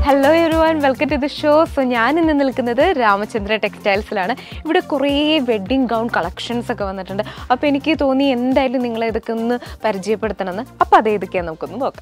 hello everyone welcome to the show so ഞാൻ ഇന്ന് നിൽക്കുന്നത് രാമചന്ദ്ര ടെക്സ്റ്റൈൽസിലാണ് ഇവിടെ കുറേ വെഡ്ഡിങ് ഗൗൺ കളക്ഷൻസ് ഒക്കെ വന്നിട്ടുണ്ട് അപ്പോൾ എനിക്ക് തോന്നി എന്തായാലും നിങ്ങളെ ഇതൊക്കെ ഒന്ന് പരിചയപ്പെടുത്തണമെന്ന് അപ്പോൾ അത് ഏതൊക്കെയാണെന്ന് നമുക്കൊന്ന് നോക്കാം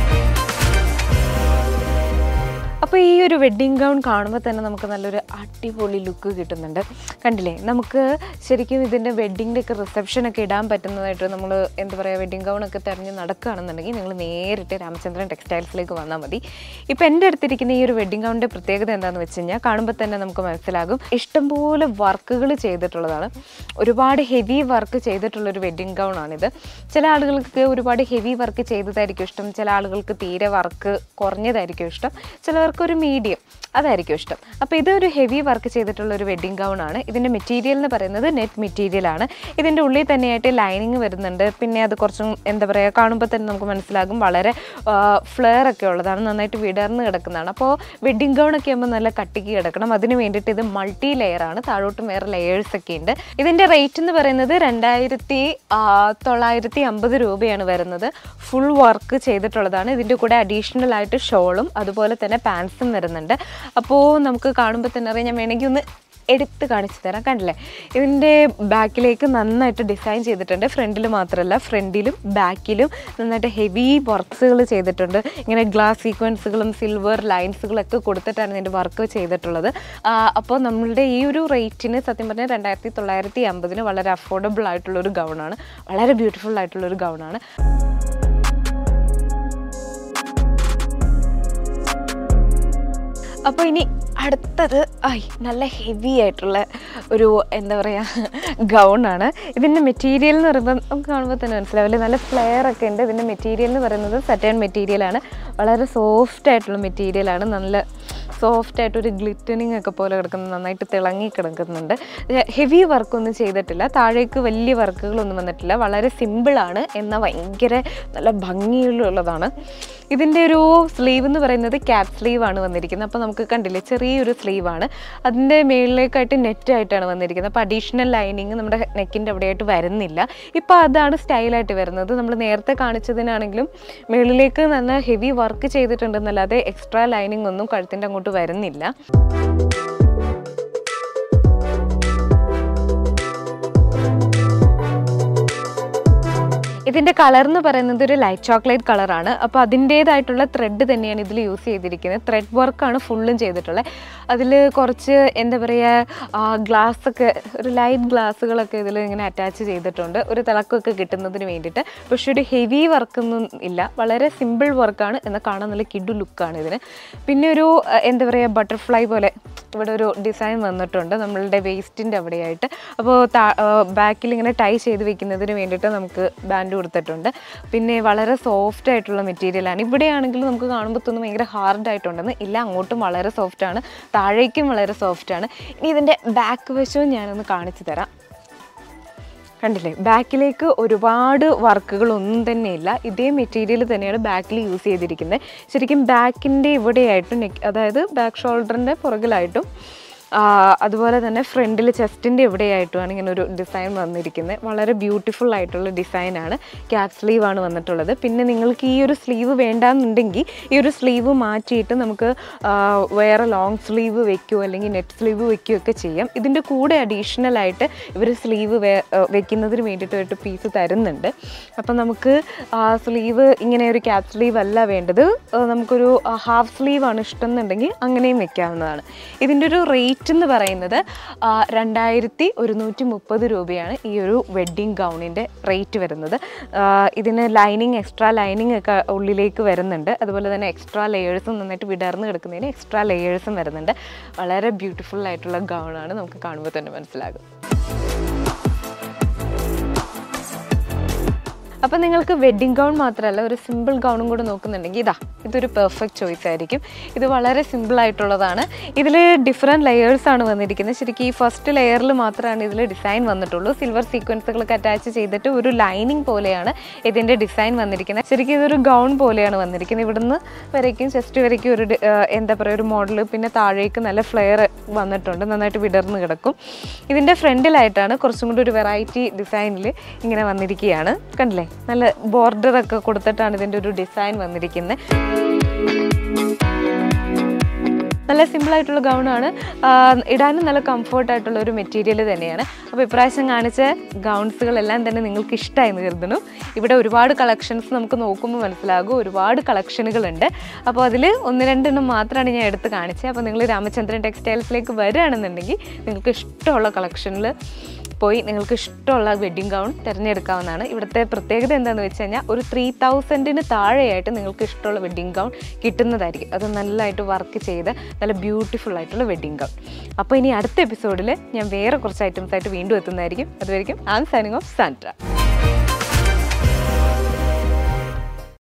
അപ്പോൾ ഈ ഒരു വെഡ്ഡിങ് ഗൗൺ കാണുമ്പോൾ തന്നെ നമുക്ക് നല്ലൊരു അടിപൊളി ലുക്ക് കിട്ടുന്നുണ്ട് കണ്ടില്ലേ നമുക്ക് ശരിക്കും ഇതിൻ്റെ വെഡ്ഡിങ്ങിൻ്റെ ഒക്കെ റിസപ്ഷനൊക്കെ ഇടാൻ പറ്റുന്നതായിട്ട് നമ്മൾ എന്താ പറയുക വെഡ്ഡിങ് ഗൗൺ ഒക്കെ തിരഞ്ഞ് നടക്കുകയാണെന്നുണ്ടെങ്കിൽ നിങ്ങൾ നേരിട്ട് രാമചന്ദ്രൻ ടെക്സ്റ്റൈൽസിലേക്ക് വന്നാൽ മതി ഇപ്പോൾ എൻ്റെ അടുത്തിരിക്കുന്ന ഈ ഒരു വെഡ്ഡിങ് ഗൗണിൻ്റെ പ്രത്യേകത എന്താണെന്ന് വെച്ച് കഴിഞ്ഞാൽ കാണുമ്പോൾ തന്നെ നമുക്ക് മനസ്സിലാകും ഇഷ്ടംപോലെ വർക്കുകൾ ചെയ്തിട്ടുള്ളതാണ് ഒരുപാട് ഹെവി വർക്ക് ചെയ്തിട്ടുള്ളൊരു വെഡ്ഡിങ് ഗൗൺ ആണിത് ചില ആളുകൾക്ക് ഒരുപാട് ഹെവി വർക്ക് ചെയ്തതായിരിക്കും ഇഷ്ടം ചില ആളുകൾക്ക് തീരെ വർക്ക് കുറഞ്ഞതായിരിക്കും ഇഷ്ടം ചിലവർക്ക് ഒരു മീഡിയം അതായിരിക്കും ഇഷ്ടം അപ്പോൾ ഇതൊരു ഹെവി വർക്ക് ചെയ്തിട്ടുള്ള ഒരു വെഡ്ഡിങ് ഗൗൺ ആണ് ഇതിൻ്റെ മെറ്റീരിയൽ എന്ന് പറയുന്നത് നെറ്റ് മെറ്റീരിയൽ ആണ് ഇതിൻ്റെ ഉള്ളിൽ തന്നെയായിട്ട് ലൈനിങ് വരുന്നുണ്ട് പിന്നെ അത് കുറച്ചും എന്താ പറയുക കാണുമ്പോൾ തന്നെ നമുക്ക് മനസ്സിലാകും വളരെ ഫ്ലെയർ ഒക്കെ ഉള്ളതാണ് നന്നായിട്ട് വിടർന്ന് കിടക്കുന്നതാണ് അപ്പോൾ വെഡ്ഡിങ് ഗൗൺ ഒക്കെ ആകുമ്പോൾ നല്ല കട്ടിക്ക് കിടക്കണം അതിന് വേണ്ടിയിട്ട് ഇത് മൾട്ടി ലെയർ ആണ് താഴോട്ടും വേറെ ലെയേഴ്സ് ഒക്കെ ഉണ്ട് ഇതിൻ്റെ റേറ്റ് എന്ന് പറയുന്നത് രണ്ടായിരത്തി തൊള്ളായിരത്തി അമ്പത് രൂപയാണ് വരുന്നത് ഫുൾ വർക്ക് ചെയ്തിട്ടുള്ളതാണ് ഇതിൻ്റെ കൂടെ അഡീഷണൽ ആയിട്ട് ഷോളും അതുപോലെ തന്നെ പാൻസും വരുന്നുണ്ട് അപ്പോൾ നമുക്ക് കാണുമ്പോൾ തന്നെ അറിയാം ഞാൻ വേണമെങ്കിൽ ഒന്ന് എടുത്ത് കാണിച്ചു തരാം കണ്ടില്ലേ ഇതിൻ്റെ ബാക്കിലേക്ക് നന്നായിട്ട് ഡിസൈൻ ചെയ്തിട്ടുണ്ട് ഫ്രണ്ടിൽ മാത്രമല്ല ഫ്രണ്ടിലും ബാക്കിലും നന്നായിട്ട് ഹെവി വർക്ക്സുകൾ ചെയ്തിട്ടുണ്ട് ഇങ്ങനെ ഗ്ലാസ് സീക്വൻസുകളും സിൽവർ ലൈൻസുകളൊക്കെ കൊടുത്തിട്ടാണ് ഇതിൻ്റെ വർക്ക് ചെയ്തിട്ടുള്ളത് ആ, അപ്പോൾ നമ്മളുടെ ഈ ഒരു റേറ്റിന് സത്യം പറഞ്ഞാൽ രണ്ടായിരത്തി തൊള്ളായിരത്തി അമ്പതിന് വളരെ അഫോർഡബിൾ ആയിട്ടുള്ളൊരു ഗൗണാണ് വളരെ ബ്യൂട്ടിഫുൾ ആയിട്ടുള്ളൊരു ഗൗണാണ് അപ്പോൾ ഇനി അടുത്തത് ഐ നല്ല ഹെവി ആയിട്ടുള്ള ഒരു എന്താ പറയുക ഗൗണാണ് ഇതിൻ്റെ മെറ്റീരിയൽ എന്ന് പറയുമ്പോൾ നമുക്ക് കാണുമ്പോൾ തന്നെ മനസ്സിലാവില്ലേ നല്ല ഫ്ലെയർ ഒക്കെ ഉണ്ട് ഇതിൻ്റെ മെറ്റീരിയൽ എന്ന് പറയുന്നത് സറ്റേൺ മെറ്റീരിയലാണ് വളരെ സോഫ്റ്റ് ആയിട്ടുള്ള മെറ്റീരിയലാണ് നല്ല സോഫ്റ്റ് ആയിട്ട് ഒരു ഗ്ലിറ്റനിങ് ഒക്കെ പോലെ കിടക്കുന്ന നന്നായിട്ട് തിളങ്ങി കിടക്കുന്നുണ്ട് ഹെവി വർക്കൊന്നും ചെയ്തിട്ടില്ല താഴേക്ക് വലിയ വർക്കുകളൊന്നും വന്നിട്ടില്ല വളരെ സിമ്പിളാണ് എന്നാൽ ഭയങ്കര നല്ല ഭംഗിയുള്ളതാണ് ഇതിൻ്റെ ഒരു സ്ലീവ് എന്ന് പറയുന്നത് ക്യാപ് സ്ലീവ് ആണ് വന്നിരിക്കുന്നത് അപ്പോൾ നമുക്ക് കണ്ടില്ലേ ചെറിയൊരു സ്ലീവാണ് അതിൻ്റെ മേളിലേക്കായിട്ട് നെറ്റ് ആയിട്ടാണ് വന്നിരിക്കുന്നത് അപ്പോൾ അഡീഷണൽ ലൈനിങ് നമ്മുടെ നെക്കിൻ്റെ അവിടെയായിട്ട് വരുന്നില്ല ഇപ്പോൾ അതാണ് സ്റ്റൈലായിട്ട് വരുന്നത് നമ്മൾ നേരത്തെ കാണിച്ചതിനാണെങ്കിലും മേളിലേക്ക് നല്ല ഹെവി വർക്ക് ചെയ്തിട്ടുണ്ടെന്നല്ലാതെ എക്സ്ട്രാ ലൈനിങ് ഒന്നും കഴുത്തിൻ്റെ അങ്ങോട്ട് വരുന്നില്ല ഇതിൻ്റെ കളർ എന്ന് പറയുന്നത് ഒരു ലൈറ്റ് ചോക്ലേറ്റ് കളറാണ് അപ്പോൾ അതിൻ്റേതായിട്ടുള്ള ത്രെഡ് തന്നെയാണ് ഇതിൽ യൂസ് ചെയ്തിരിക്കുന്നത് ത്രെഡ് വർക്കാണ് ഫുള്ളും ചെയ്തിട്ടുള്ളത് അതിൽ കുറച്ച് എന്താ പറയുക ഗ്ലാസ് ഒക്കെ ഒരു ലൈറ്റ് ഗ്ലാസ്സുകളൊക്കെ ഇതിൽ ഇങ്ങനെ അറ്റാച്ച് ചെയ്തിട്ടുണ്ട് ഒരു തിളക്കമൊക്കെ കിട്ടുന്നതിന് വേണ്ടിയിട്ട് പക്ഷെ ഒരു ഹെവി വർക്കൊന്നും ഇല്ല വളരെ സിമ്പിൾ വർക്കാണ് എന്നാൽ കാണാൻ നല്ല കിഡു ലുക്കാണ് ഇതിന് പിന്നെ ഒരു ആ, എന്താ പറയുക ബട്ടർഫ്ലൈ പോലെ ഇവിടെ ഒരു ഡിസൈൻ വന്നിട്ടുണ്ട് നമ്മളുടെ വേസ്റ്റിൻ്റെ അവിടെയായിട്ട് അപ്പോൾ ബാക്കിൽ ഇങ്ങനെ ടൈ ചെയ്ത് വെക്കുന്നതിന് വേണ്ടിയിട്ട് നമുക്ക് ബാൻഡ് കൊടുത്തിട്ടുണ്ട് പിന്നെ വളരെ സോഫ്റ്റ് ആയിട്ടുള്ള മെറ്റീരിയലാണ് ഇവിടെയാണെങ്കിൽ നമുക്ക് കാണുമ്പോൾ തോന്നും ഭയങ്കര ഹാർഡ് ആയിട്ടുണ്ടെന്ന് ഇല്ല അങ്ങോട്ടും വളരെ സോഫ്റ്റ് ആണ് താഴേക്കും വളരെ സോഫ്റ്റ് ആണ് ഇനി ഇതിൻ്റെ ബാക്ക് വശവും ഞാനൊന്ന് കാണിച്ചു തരാം കണ്ടില്ലേ ബാക്കിലേക്ക് ഒരുപാട് വർക്കുകളൊന്നും തന്നെയില്ല ഇതേ മെറ്റീരിയൽ തന്നെയാണ് ബാക്കിൽ യൂസ് ചെയ്തിരിക്കുന്നത് ശരിക്കും ബാക്കിൻ്റെ ഇവിടെയായിട്ടും നെക്ക് അതായത് ബാക്ക് ഷോൾഡറിൻ്റെ പുറകിലായിട്ടും ആ, അതുപോലെ തന്നെ ഫ്രണ്ടിൽ ചെസ്റ്റിൻ്റെ ഇവിടെയായിട്ടുമാണ് ഇങ്ങനെ ഒരു ഡിസൈൻ വന്നിരിക്കുന്നത് വളരെ ബ്യൂട്ടിഫുൾ ആയിട്ടുള്ള ഡിസൈനാണ് ക്യാപ് സ്ലീവ് ആണ് വന്നിട്ടുള്ളത് പിന്നെ നിങ്ങൾക്ക് ഈ ഒരു സ്ലീവ് വേണ്ടാന്നുണ്ടെങ്കിൽ ഈ ഒരു സ്ലീവ് മാറ്റിയിട്ട് നമുക്ക് ആ, വേറെ ലോങ് സ്ലീവ് വെക്കുകയോ അല്ലെങ്കിൽ നെറ്റ് സ്ലീവ് വെക്കുകയോ ഒക്കെ ചെയ്യാം ഇതിൻ്റെ കൂടെ അഡീഷണൽ ആയിട്ട് ഇവർ സ്ലീവ് വെക്കുന്നതിന് വേണ്ടിയിട്ട് ഒരു പീസ് തരുന്നുണ്ട് അപ്പം നമുക്ക് സ്ലീവ് ഇങ്ങനെ ഒരു ക്യാപ് സ്ലീവ് അല്ല വേണ്ടത് ആ, നമുക്കൊരു ഹാഫ് സ്ലീവ് ആണ് ഇഷ്ടം എന്നുണ്ടെങ്കിൽ അങ്ങനെയും വെക്കാവുന്നതാണ് ഇതിൻ്റെ ഒരു റേറ്റ് എന്ന് പറയുന്നത് ആ, രണ്ടായിരത്തി ഒരുന്നൂറ്റി മുപ്പത് രൂപയാണ് ഈ ഒരു വെഡ്ഡിങ് ഗൗണിൻ്റെ റേറ്റ് വരുന്നത് ആ, ഇതിന് ലൈനിങ് എക്സ്ട്രാ ലൈനിങ് ഒക്കെ ഉള്ളിലേക്ക് വരുന്നുണ്ട് അതുപോലെ തന്നെ എക്സ്ട്രാ ലെയേഴ്സും നന്നായിട്ട് വിടർന്ന് കിടക്കുന്നതിന് എക്സ്ട്രാ ലെയേഴ്സും വരുന്നുണ്ട് വളരെ ബ്യൂട്ടിഫുൾ ആയിട്ടുള്ള ഗൗണാണ് നമുക്ക് കാണുമ്പോൾ തന്നെ മനസ്സിലാകും അപ്പം നിങ്ങൾക്ക് വെഡ്ഡിങ് ഗൗൺ മാത്രമല്ല ഒരു സിമ്പിൾ ഗൗണും കൂടെ നോക്കുന്നുണ്ടെങ്കിൽ ഇതാ ഇതൊരു പെർഫെക്റ്റ് ചോയ്സ് ആയിരിക്കും ഇത് വളരെ സിമ്പിൾ ആയിട്ടുള്ളതാണ് ഇതിൽ ഡിഫറെൻറ്റ് ലെയേഴ്സ് ആണ് വന്നിരിക്കുന്നത് ശരിക്കും ഈ ഫസ്റ്റ് ലെയറിൽ മാത്രമാണ് ഇതിൽ ഡിസൈൻ വന്നിട്ടുള്ളൂ സിൽവർ സീക്വൻസുകളൊക്കെ അറ്റാച്ച് ചെയ്തിട്ട് ഒരു ലൈനിങ് പോലെയാണ് ഇതിൻ്റെ ഡിസൈൻ വന്നിരിക്കുന്നത് ശരിക്കും ഇതൊരു ഗൗൺ പോലെയാണ് വന്നിരിക്കുന്നത് ഇവിടുന്ന് വരയ്ക്കും ചെസ്റ്റ് വരയ്ക്കും ഒരു ഡി- ആ, എന്താ പറയുക ഒരു മോഡൽ പിന്നെ താഴേക്ക് നല്ല ഫ്ലെയർ വന്നിട്ടുണ്ട് നന്നായിട്ട് വിടർന്ന് കിടക്കും ഇതിൻ്റെ ഫ്രണ്ടിലായിട്ടാണ് കുറച്ചും കൂടി ഒരു വെറൈറ്റി ഡിസൈനിൽ ഇങ്ങനെ വന്നിരിക്കുകയാണ് കണ്ടില്ലേ നല്ല ബോർഡർ ഒക്കെ കൊടുത്തിട്ടാണ് ഇതിൻ്റെ ഒരു ഡിസൈൻ വന്നിരിക്കുന്നത് നല്ല സിമ്പിളായിട്ടുള്ള ഗൗണാണ് ഇടാനും നല്ല കംഫർട്ടായിട്ടുള്ള ഒരു മെറ്റീരിയൽ തന്നെയാണ് അപ്പോൾ ഇപ്രാവശ്യം കാണിച്ച ഗൗൺസുകളെല്ലാം തന്നെ നിങ്ങൾക്ക് ഇഷ്ടമായി എന്ന് കരുതുന്നു ഇവിടെ ഒരുപാട് കളക്ഷൻസ് നമുക്ക് നോക്കുമ്പോൾ മനസ്സിലാകും ഒരുപാട് കളക്ഷനുകളുണ്ട് അപ്പോൾ അതിൽ ഒന്ന് രണ്ടെണ്ണം മാത്രമാണ് ഞാൻ എടുത്ത് കാണിച്ചത് അപ്പോൾ നിങ്ങൾ രാമചന്ദ്രൻ ടെക്സ്റ്റൈൽസിലേക്ക് വരികയാണെന്നുണ്ടെങ്കിൽ നിങ്ങൾക്ക് ഇഷ്ടമുള്ള കളക്ഷനിൽ പോയി നിങ്ങൾക്ക് ഇഷ്ടമുള്ള വെഡ്ഡിങ് ഗൗൺ തിരഞ്ഞെടുക്കാവുന്നതാണ് ഇവിടുത്തെ പ്രത്യേകത എന്താണെന്ന് വെച്ച് കഴിഞ്ഞാൽ ഒരു ത്രീ തൗസൻഡിന് താഴെയായിട്ട് നിങ്ങൾക്ക് ഇഷ്ടമുള്ള വെഡ്ഡിങ് ഗൗൺ കിട്ടുന്നതായിരിക്കും അത് നല്ലതായിട്ട് വർക്ക് ചെയ്ത് നല്ല ബ്യൂട്ടിഫുൾ ആയിട്ടുള്ള വെഡ്ഡിങ് ഗൗൺ അപ്പോൾ ഇനി അടുത്ത എപ്പിസോഡിൽ ഞാൻ വേറെ കുറച്ച് ഐറ്റംസ് ആയിട്ട് വീണ്ടും എത്തുന്നതായിരിക്കും അതുവരെയും ആം സൈനിങ് ഓഫ് സാൻട്ര